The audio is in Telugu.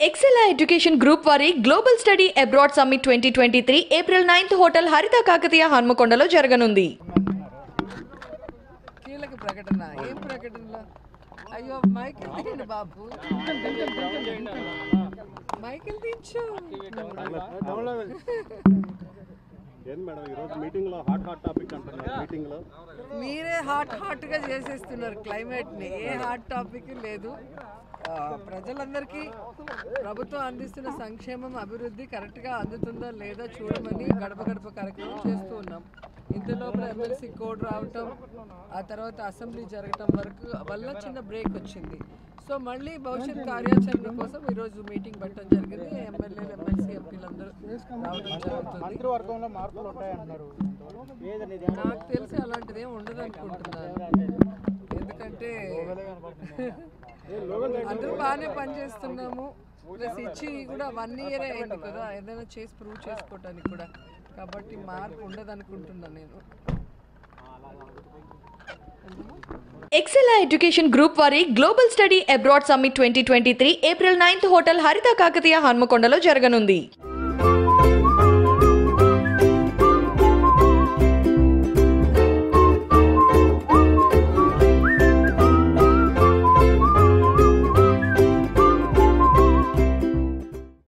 ఎక్సెల్ ఎడ్యుకేషన్ గ్రూప్ వారి global study abroad summit twenty twenty three April ninth hotel Haritha Kakatiya హన్మకొండలో జరగనుంది కీలక ప్రకటన ఏం ప్రకటనలో అయ్యో మైకిల్ తీయండి బాబు మైకిల్ తీర్చు ఏం మేడం ఈరోజు మీటింగ్ లో హాట్ హాట్ టాపిక్ అంటున్నారు మీటింగ్ లో మీరే హాట్ హాట్ గా చేసేస్తున్నారు క్లైమేట్ ని ఏ హాట్ టాపిక్ లేదు ఆ, ప్రజలందరికీ ప్రభుత్వం అందిస్తున్న సంక్షేమం అభివృద్ధి కరెక్ట్ గా అందుతుందా లేదా చూడమని గడప గడప కార్యక్రమం చేస్తూ ఉన్నాం ఇంతలోపల ఎమ్మెల్సీ కోడ్ రావటం ఆ తర్వాత అసెంబ్లీ జరగటం వరకు వల్ల చిన్న బ్రేక్ వచ్చింది సో మళ్ళీ భవిష్యత్ కార్యాచరణ కోసం ఈరోజు మీటింగ్ పెట్టడం జరిగింది ఎమ్మెల్యేలు ఎమ్మెల్సీ ఎంపీలందరూ రావడం జరుగుతుంది మంత్రివర్గంలో మార్పులు ఉంటాయంటున్నారు నాకు తెలిసి అలాంటిది ఏమి ఉండదు అనుకుంటున్నాను ఎందుకంటే అందరూ బాగానే పనిచేస్తున్నాము ప్లస్ ఇచ్చి కూడా వన్ ఇయర్ అయింది కదా ఏదైనా చేసి ప్రూవ్ చేసుకోవటానికి కూడా కాబట్టి మార్పు ఉండదు అనుకుంటున్నాను నేను ఎక్సెల్ ఎడ్యుకేషన్ గ్రూప్ వారి global study abroad summit twenty twenty three April ninth hotel Haritha Kakatiya హన్మకొండలో జరగనుంది